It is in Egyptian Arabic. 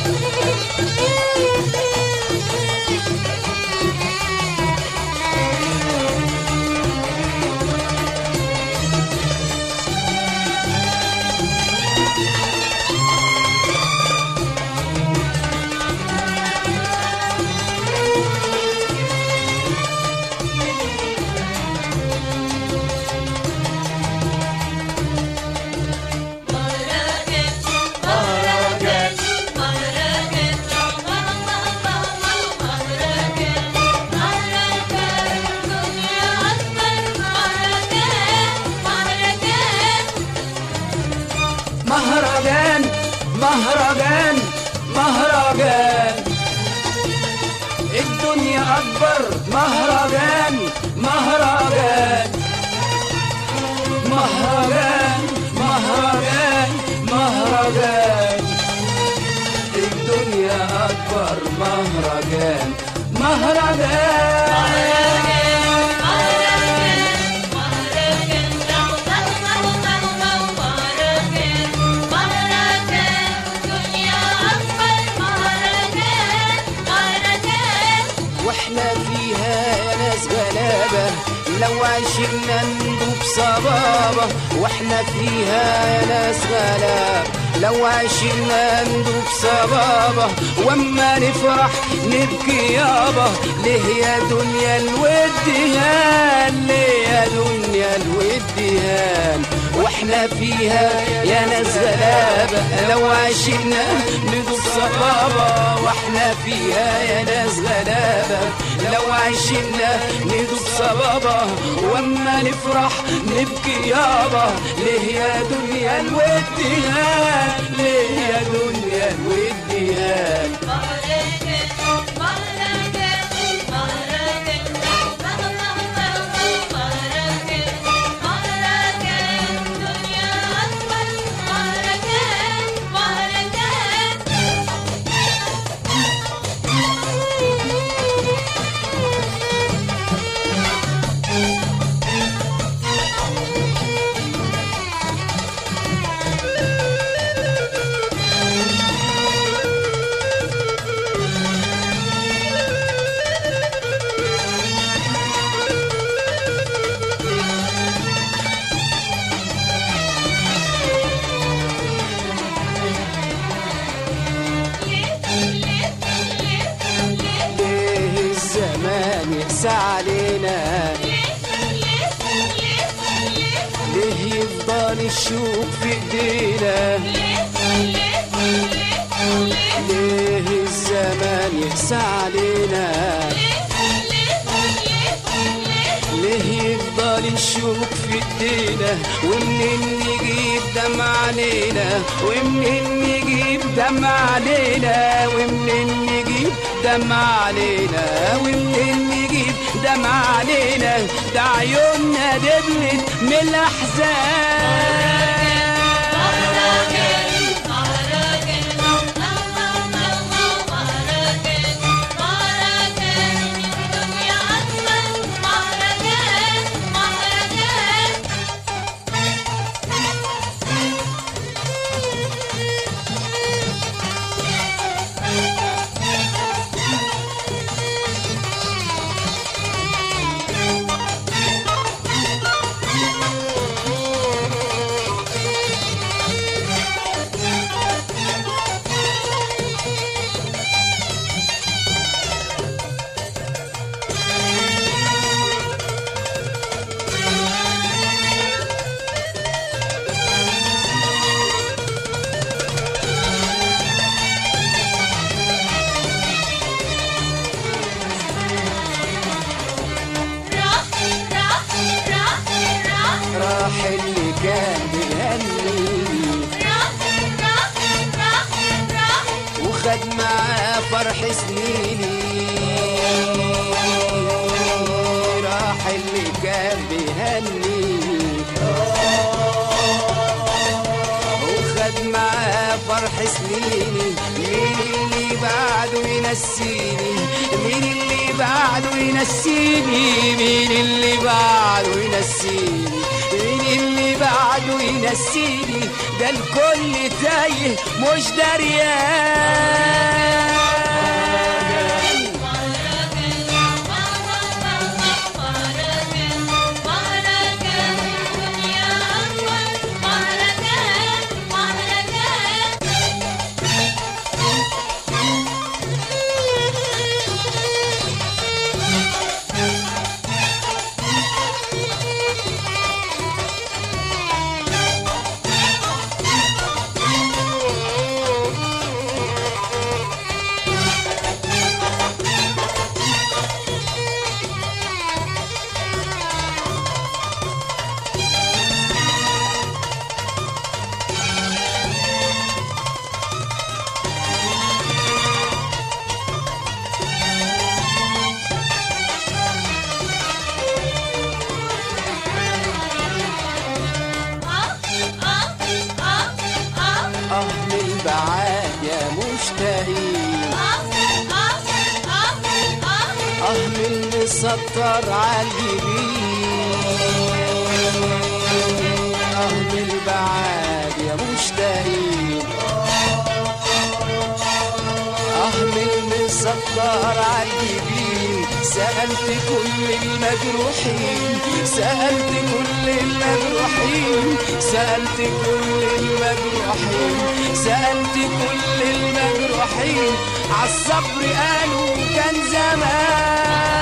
مهرجان مهرجان مهرجان الدنيا أكبر مهرجان مهرجان مهرجان مهرجان مهرجان الدنيا أكبر مهرجان مهرجان واحنا فيها يا ناس غلابة لو عشنا ندوب صبابة واحنا فيها يا ناس غلابة لو عشنا ندوب صبابة واما نفرح نبكي يابا ليه يا دنيا الود هان ليه يا دنيا الود هان واحنا فيها يا ناس غلابة لو عشنا ندوب صبابة واحنا فيها يا ناس غلابة لو عشنا ندوب صبابة واما نفرح نبكي يابا ليه يا دنيا الود هان ليه يا دنيا الود هان ليه الزمان يقسى علينا ليه يفضل الشوق في ايدينا ليه الزمان يقسى علينا ليه يفضل الشوق في ايدينا ومنين نجيب دمع علينا ومنين نجيب دمع علينا ومنين نجيب دمع علينا ومنين نجيب دمع علينا ده عيوننا دبلت من الاحزان راح اللي كان بيهنيني وخد معاه فرح سنيني راح اللي كان بيهنيني وخد معاه فرح سنيني مين اللي بعده ينسيني مين اللي بعده ينسيني مين اللي بعده ينسيني مين اللي بعده ينسيني ده الكل تايه مش دريان مسطر عالجبين اه من البعاد يا مشتاقين اه من مسطر عالجبين سألت كل المجروحين سألت كل المجروحين سألت كل المجروحين سألت كل المجروحين عالصبر قالوا كان زمان